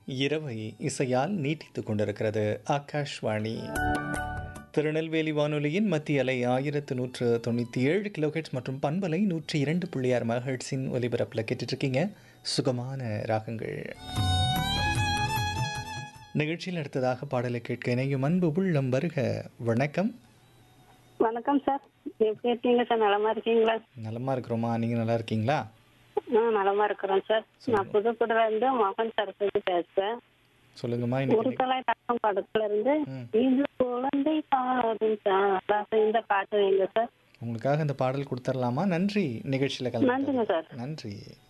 இரவை இசையால் நீட்டித்துக் கொண்டிருக்கிறது ஆகாஷ்வாணி திருநெல்வேலி வானொலியின் மத்திய அலை ஆயிரத்து நூற்று தொண்ணூற்றி ஏழு கிலோஹெட்ஸ் மற்றும் பண்பலை நூற்றி இரண்டு புள்ளி ஆறு மெகாஹெட்ஸின் ஒலிபரப்பில் கேட்டுட்ருக்கீங்க சுகமான ராகங்கள் நிகழ்ச்சியில் அடுத்ததாக பாடலை கேட்க இணையும் அன்பு உள்ளம் வருக வணக்கம் வணக்கம் சார் எப்படி இருக்கீங்க சார் நலமா இருக்கீங்களா நலமா இருக்கிறோமா நீங்கள் நல்லா இருக்கீங்களா ஆ நலமா இருக்கிறோம் சார் நான் புதுக்குடில இருந்து மகன் சரஸ்வதி பேசுறேன் சொல்லுங்கம்மா இன்னைக்கு உருக்கலாய் தக்கம் படத்துல இருந்து ம். இது குழந்தை பாடும் சார் இந்த பாட்டு வைங்க சார் உங்களுக்காக இந்த பாடல் கொடுத்துடலாமா நன்றி நிகழ்ச்சியில் கலந்து நன்றிங்க சார் நன்றி